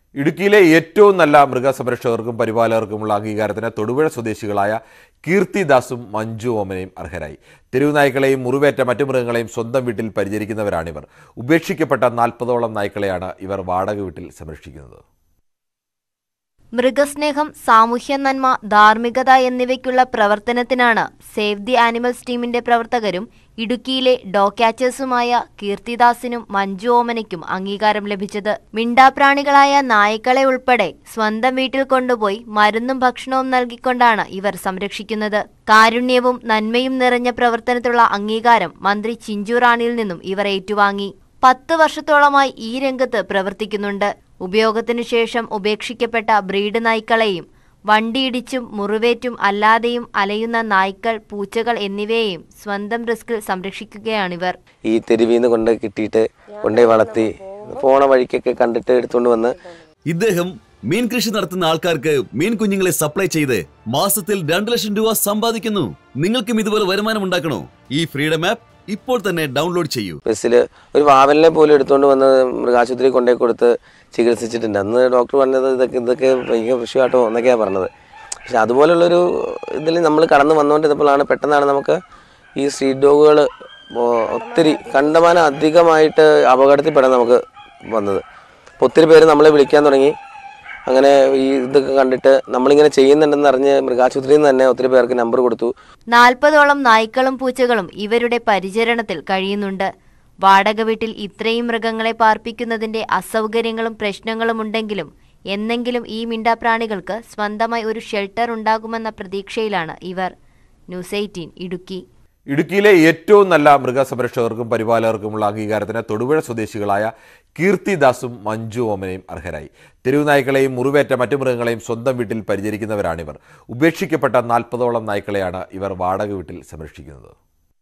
ഇടുക്കിയിലെ ഏറ്റവും നല്ല മൃഗസംരക്ഷകർക്കും പരിപാലകർക്കുമുള്ള അംഗീകാരത്തിന് തൊടുപുഴ സ്വദേശികളായ കീർത്തിദാസും മഞ്ജു ഓമനയും അർഹരായി തെരുവ് നായ്ക്കളെയും മുറിവേറ്റ മറ്റു മൃഗങ്ങളെയും സ്വന്തം വീട്ടിൽ പരിചരിക്കുന്നവരാണിവർ ഉപേക്ഷിക്കപ്പെട്ട നാൽപ്പതോളം നായ്ക്കളെയാണ് ഇവർ വാടക വീട്ടിൽ സംരക്ഷിക്കുന്നത് മൃഗസ്നേഹം സാമൂഹ്യ നന്മ ധാർമ്മികത എന്നിവയ്ക്കുള്ള പ്രവർത്തനത്തിനാണ് സേവ് ദി ആനിമൽസ് ടീമിന്റെ പ്രവർത്തകരും ഇടുക്കിയിലെ ഡോക്യാച്ചേഴ്സുമായ കീർത്തിദാസിനും മഞ്ജു ഓമനയ്ക്കും അംഗീകാരം ലഭിച്ചത് മിണ്ടാപ്രാണികളായ നായ്ക്കളെ ഉൾപ്പെടെ സ്വന്തം വീട്ടിൽ കൊണ്ടുപോയി മരുന്നും ഭക്ഷണവും നൽകിക്കൊണ്ടാണ് ഇവർ സംരക്ഷിക്കുന്നത് കാരുണ്യവും നന്മയും നിറഞ്ഞ പ്രവർത്തനത്തിലുള്ള അംഗീകാരം മന്ത്രി ചിഞ്ചു റാണിയിൽ നിന്നും ഇവർ ഏറ്റുവാങ്ങി പത്ത് വർഷത്തോളമായി ഈ രംഗത്ത് പ്രവർത്തിക്കുന്നുണ്ട് ഉപയോഗത്തിനു ശേഷം ഉപേക്ഷിക്കപ്പെട്ട ബ്രീഡ് നായ്ക്കളെയും വണ്ടിയിടിച്ചും മുറിവേറ്റും അല്ലാതെയും അലയുന്ന നായ്ക്കൾ പൂച്ചകൾ എന്നിവയെയും സ്വന്തം റിസ്കിൽ സംരക്ഷിക്കുകയാണിവർ ഈ തെരുവീന്ന് കൊണ്ട് കിട്ടിയിട്ട് കൊണ്ടുപോയി വളർത്തി പോണ വഴിക്കൊക്കെ കണ്ടിട്ട് എടുത്തുകൊണ്ട് വന്ന് ഇദ്ദേഹം മീൻ കൃഷി നടത്തുന്ന ആൾക്കാർക്ക് മീൻ കുഞ്ഞുങ്ങളെ സപ്ലൈ ചെയ്ത് മാസത്തിൽ രണ്ട് ലക്ഷം രൂപ സമ്പാദിക്കുന്നു നിങ്ങൾക്കും ഇതുപോലെ വരുമാനം ഉണ്ടാക്കണോ ഈ ഫ്രീഡം ആപ്പ് ഇപ്പോൾ തന്നെ ഡൗൺലോഡ് ചെയ്യൂ ബസ്സിൽ ഒരു വാവലിനെ പോലും എടുത്തുകൊണ്ട് വന്ന് മൃഗാശുപത്രി കൊണ്ടുപോയി കൊടുത്ത് ചികിത്സിച്ചിട്ടുണ്ട് അന്ന് ഡോക്ടർ പറഞ്ഞത് ഇതൊക്കെ ഇതൊക്കെ ഭയങ്കര വിഷയമായിട്ടോ എന്നൊക്കെയാണ് പറഞ്ഞത് പക്ഷെ അതുപോലുള്ളൊരു ഇതിൽ നമ്മൾ കടന്നു വന്നുകൊണ്ടിരുന്നപ്പോഴാണ് പെട്ടെന്നാണ് നമുക്ക് ഈ സ്ട്രീറ്റ് ഡോഗുകൾ ഒത്തിരി കണ്ടമാനം അധികമായിട്ട് അപകടത്തിൽപ്പെടാൻ നമുക്ക് വന്നത് അപ്പോൾ ഒത്തിരി പേര് നമ്മളെ വിളിക്കാൻ തുടങ്ങി അങ്ങനെ ഈ ഇതൊക്കെ കണ്ടിട്ട് നമ്മളിങ്ങനെ ചെയ്യുന്നുണ്ടെന്ന് അറിഞ്ഞ് മൃഗാശുപത്രിയിൽ നിന്ന് തന്നെ ഒത്തിരി പേർക്ക് നമ്പർ കൊടുത്തു നാൽപ്പതോളം നായ്ക്കളും പൂച്ചകളും ഇവരുടെ പരിചരണത്തിൽ കഴിയുന്നുണ്ട് വാടക വീട്ടിൽ ഇത്രയും മൃഗങ്ങളെ പാർപ്പിക്കുന്നതിന്റെ അസൗകര്യങ്ങളും പ്രശ്നങ്ങളും ഉണ്ടെങ്കിലും എന്നെങ്കിലും ഈ മിണ്ടാപ്രാണികൾക്ക് സ്വന്തമായി ഒരു ഷെൽട്ടർ ഉണ്ടാകുമെന്ന പ്രതീക്ഷയിലാണ് ഇവർ ന്യൂസ് എയ്റ്റീൻ ഇടുക്കി ഇടുക്കിയിലെ ഏറ്റവും നല്ല മൃഗസംരക്ഷകർക്കും പരിപാലകർക്കുമുള്ള അംഗീകാരത്തിന് തൊടുപുഴ സ്വദേശികളായ കീർത്തിദാസും മഞ്ജു ഓമനയും അർഹരായി തെരുവ് നായ്ക്കളെയും മുറിവേറ്റ മറ്റു മൃഗങ്ങളെയും സ്വന്തം വീട്ടിൽ പരിചരിക്കുന്നവരാണിവർ ഉപേക്ഷിക്കപ്പെട്ട നാൽപ്പതോളം നായ്ക്കളെയാണ് ഇവർ വാടക വീട്ടിൽ സംരക്ഷിക്കുന്നത്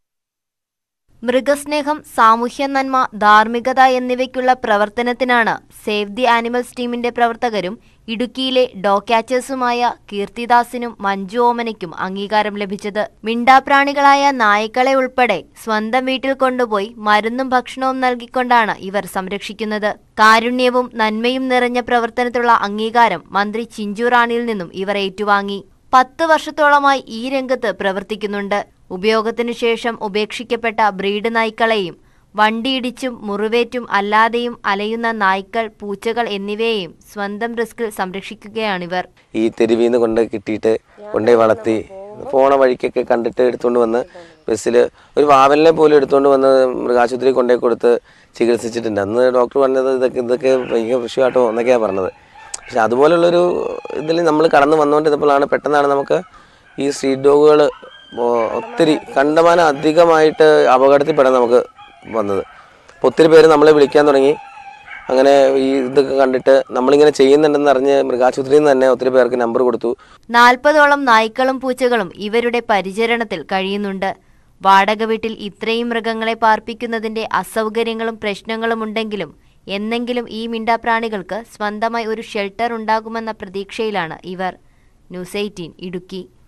മൃഗസ്നേഹം സാമൂഹ്യ നന്മ ധാർമ്മികത എന്നിവയ്ക്കുള്ള പ്രവർത്തനത്തിനാണ് സേവ് ദി ആനിമൽസ് ടീമിന്റെ പ്രവർത്തകരും ഇടുക്കിയിലെ ഡോക്യാച്ചേഴ്സുമായ കീർത്തിദാസിനും മഞ്ജു ഓമനയ്ക്കും അംഗീകാരം ലഭിച്ചത് മിണ്ടാപ്രാണികളായ നായ്ക്കളെ ഉൾപ്പെടെ സ്വന്തം വീട്ടിൽ കൊണ്ടുപോയി മരുന്നും ഭക്ഷണവും നൽകിക്കൊണ്ടാണ് ഇവർ സംരക്ഷിക്കുന്നത് കാരുണ്യവും നന്മയും നിറഞ്ഞ പ്രവർത്തനത്തിലുള്ള അംഗീകാരം മന്ത്രി ചിഞ്ചു റാണിയിൽ നിന്നും ഇവർ ഏറ്റുവാങ്ങി പത്ത് വർഷത്തോളമായി ഈ രംഗത്ത് പ്രവർത്തിക്കുന്നുണ്ട് ഉപയോഗത്തിനു ശേഷം ഉപേക്ഷിക്കപ്പെട്ട ബ്രീഡ് നായ്ക്കളെയും വണ്ടിയിടിച്ചും മുറിവേറ്റും അല്ലാതെയും അലയുന്ന നായ്ക്കൾ പൂച്ചകൾ എന്നിവയെയും സ്വന്തം റിസ്കിൽ സംരക്ഷിക്കുകയാണിവർ ഈ തെരുവീന്ന് കൊണ്ട് കിട്ടിയിട്ട് കൊണ്ടുപോയി വളർത്തി പോണ വഴിക്കൊക്കെ കണ്ടിട്ട് എടുത്തുകൊണ്ട് വന്ന് ബസ്സിൽ ഒരു വാവലിനെ പോലും എടുത്തുകൊണ്ട് വന്ന് മൃഗാശുപത്രി കൊണ്ടുപോയി കൊടുത്ത് ചികിത്സിച്ചിട്ടുണ്ട് അന്ന് ഡോക്ടർ പറഞ്ഞത് ഇതൊക്കെ ഇതൊക്കെ ഭയങ്കര വിഷയമായിട്ടോ എന്നൊക്കെയാണ് പറഞ്ഞത് പക്ഷെ അതുപോലുള്ളൊരു ഇതിൽ നമ്മൾ കടന്നു വന്നുകൊണ്ടിരുന്നപ്പോഴാണ് പെട്ടെന്നാണ് നമുക്ക് ഈ സ്ട്രീറ്റ് ഡോഗുകൾ ഒത്തിരി കണ്ടമാനം അധികമായിട്ട് അപകടത്തിൽപ്പെടാൻ നമുക്ക് വന്നത് അപ്പോൾ ഒത്തിരി പേര് നമ്മളെ വിളിക്കാൻ തുടങ്ങി അങ്ങനെ ഈ ഇതൊക്കെ കണ്ടിട്ട് നമ്മളിങ്ങനെ ചെയ്യുന്നുണ്ടെന്ന് അറിഞ്ഞ് മൃഗാശുപത്രിയിൽ നിന്ന് തന്നെ ഒത്തിരി പേർക്ക് നമ്പർ കൊടുത്തു നാൽപ്പതോളം നായ്ക്കളും പൂച്ചകളും ഇവരുടെ പരിചരണത്തിൽ കഴിയുന്നുണ്ട് വാടക വീട്ടിൽ ഇത്രയും മൃഗങ്ങളെ പാർപ്പിക്കുന്നതിന്റെ അസൗകര്യങ്ങളും പ്രശ്നങ്ങളും ഉണ്ടെങ്കിലും എന്നെങ്കിലും ഈ മിണ്ടാപ്രാണികൾക്ക് സ്വന്തമായി ഒരു ഷെൽട്ടർ ഉണ്ടാകുമെന്ന പ്രതീക്ഷയിലാണ് ഇവർ ന്യൂസ് എയ്റ്റീൻ ഇടുക്കി